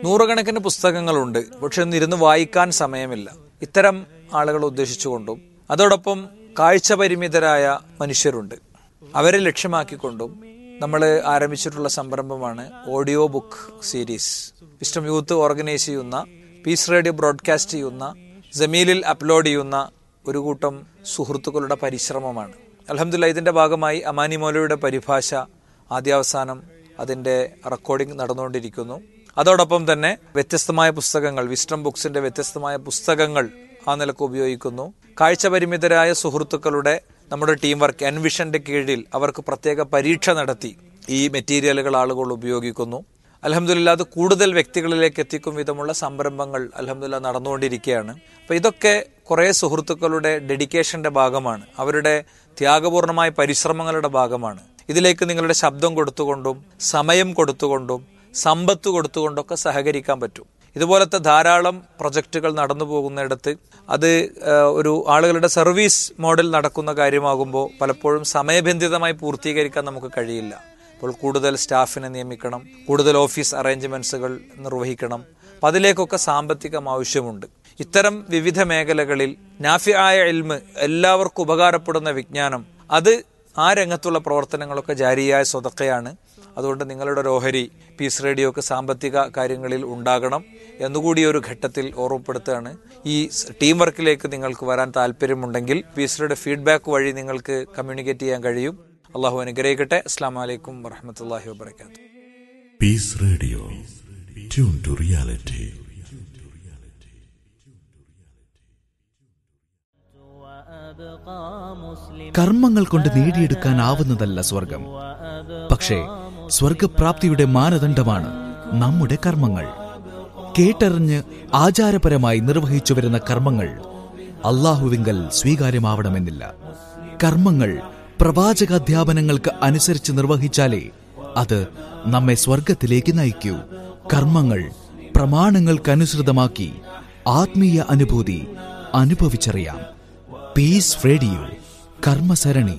നൂറുകണക്കിന് പുസ്തകങ്ങളുണ്ട് പക്ഷെ ഒന്നും ഇരുന്ന് വായിക്കാൻ സമയമില്ല ഇത്തരം ആളുകളെ ഉദ്ദേശിച്ചുകൊണ്ടും അതോടൊപ്പം കാഴ്ച പരിമിതരായ മനുഷ്യരുണ്ട് അവരെ ലക്ഷ്യമാക്കിക്കൊണ്ടും നമ്മൾ ആരംഭിച്ചിട്ടുള്ള സംരംഭമാണ് audio book series wisdom youth organise ചെയ്യുന്ന പീസ് റേഡിയോ ബ്രോഡ്കാസ്റ്റ് ചെയ്യുന്ന ജമീലിൽ അപ്ലോഡ് ചെയ്യുന്ന ഒരു കൂട്ടം സുഹൃത്തുക്കളുടെ പരിശ്രമമാണ് അലഹമില്ല ഇതിന്റെ ഭാഗമായി അമാനി മൗലയുടെ പരിഭാഷ ആദ്യാവസാനം അതിന്റെ റെക്കോർഡിംഗ് നടന്നുകൊണ്ടിരിക്കുന്നു അതോടൊപ്പം തന്നെ വ്യത്യസ്തമായ പുസ്തകങ്ങൾ വിസ്റ്റം ബുക്സിന്റെ വ്യത്യസ്തമായ പുസ്തകങ്ങൾ ആ നിലക്ക് ഉപയോഗിക്കുന്നു കാഴ്ച പരിമിതരായ സുഹൃത്തുക്കളുടെ നമ്മുടെ ടീം വർക്ക് എൻവിഷന്റെ കീഴിൽ അവർക്ക് പ്രത്യേക പരീക്ഷ നടത്തി ഈ മെറ്റീരിയലുകൾ ആളുകൾ ഉപയോഗിക്കുന്നു അലഹമില്ല അത് കൂടുതൽ വ്യക്തികളിലേക്ക് എത്തിക്കും വിധമുള്ള സംരംഭങ്ങൾ അലഹമില്ല നടന്നുകൊണ്ടിരിക്കുകയാണ് അപ്പൊ ഇതൊക്കെ കുറെ സുഹൃത്തുക്കളുടെ ഡെഡിക്കേഷന്റെ ഭാഗമാണ് അവരുടെ ത്യാഗപൂർണമായ പരിശ്രമങ്ങളുടെ ഭാഗമാണ് ഇതിലേക്ക് നിങ്ങളുടെ ശബ്ദം കൊടുത്തുകൊണ്ടും സമയം കൊടുത്തുകൊണ്ടും സമ്പത്ത് കൊടുത്തുകൊണ്ടൊക്കെ സഹകരിക്കാൻ പറ്റും ഇതുപോലത്തെ ധാരാളം പ്രൊജക്റ്റുകൾ നടന്നു പോകുന്നിടത്ത് അത് ഒരു ആളുകളുടെ സർവീസ് മോഡൽ നടക്കുന്ന കാര്യമാകുമ്പോൾ പലപ്പോഴും സമയബന്ധിതമായി പൂർത്തീകരിക്കാൻ നമുക്ക് കഴിയില്ല അപ്പോൾ കൂടുതൽ സ്റ്റാഫിനെ നിയമിക്കണം കൂടുതൽ ഓഫീസ് അറേഞ്ച്മെന്റ്സുകൾ നിർവഹിക്കണം അപ്പം അതിലേക്കൊക്കെ സാമ്പത്തികം ആവശ്യമുണ്ട് ഇത്തരം വിവിധ മേഖലകളിൽ നാഫിയായ എൽമ് എല്ലാവർക്കും ഉപകാരപ്പെടുന്ന വിജ്ഞാനം അത് ആ രംഗത്തുള്ള പ്രവർത്തനങ്ങളൊക്കെ ജാരിയായ സ്വതക്കയാണ് അതുകൊണ്ട് നിങ്ങളുടെ ഒരു ഓഹരി പീസ് റേഡിയോക്ക് സാമ്പത്തിക കാര്യങ്ങളിൽ ഉണ്ടാകണം എന്നുകൂടി ഒരു ഘട്ടത്തിൽ ഓർമ്മപ്പെടുത്തുകയാണ് ഈ ടീം വർക്കിലേക്ക് നിങ്ങൾക്ക് വരാൻ താല്പര്യമുണ്ടെങ്കിൽ പീസ് റേഡിയോ ഫീഡ്ബാക്ക് വഴി നിങ്ങൾക്ക് കമ്മ്യൂണിക്കേറ്റ് ചെയ്യാൻ കഴിയും അള്ളാഹു അനുഗ്രഹിക്കട്ടെ അസ്സാം വലൈക്കും വറഹമത്തല്ലാഹി വാബർക്കാത്തു peace radio tune to reality കർമ്മങ്ങൾ കൊണ്ട് നേടിയെടുക്കാനാവുന്നതല്ല സ്വർഗം പക്ഷേ സ്വർഗപ്രാപ്തിയുടെ മാനദണ്ഡമാണ് നമ്മുടെ കർമ്മങ്ങൾ കേട്ടറിഞ്ഞ് ആചാരപരമായി നിർവഹിച്ചു വരുന്ന കർമ്മങ്ങൾ അള്ളാഹുവിങ്കൽ സ്വീകാര്യമാവണമെന്നില്ല കർമ്മങ്ങൾ പ്രവാചകാധ്യാപനങ്ങൾക്ക് അനുസരിച്ച് നിർവഹിച്ചാലേ അത് നമ്മെ സ്വർഗത്തിലേക്ക് നയിക്കൂ കർമ്മങ്ങൾ പ്രമാണങ്ങൾക്കനുസൃതമാക്കി ആത്മീയ അനുഭൂതി അനുഭവിച്ചറിയാം പീസ് റേഡിയോ കർമ്മസരണി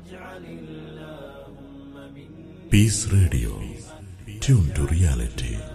peace radio tune to reality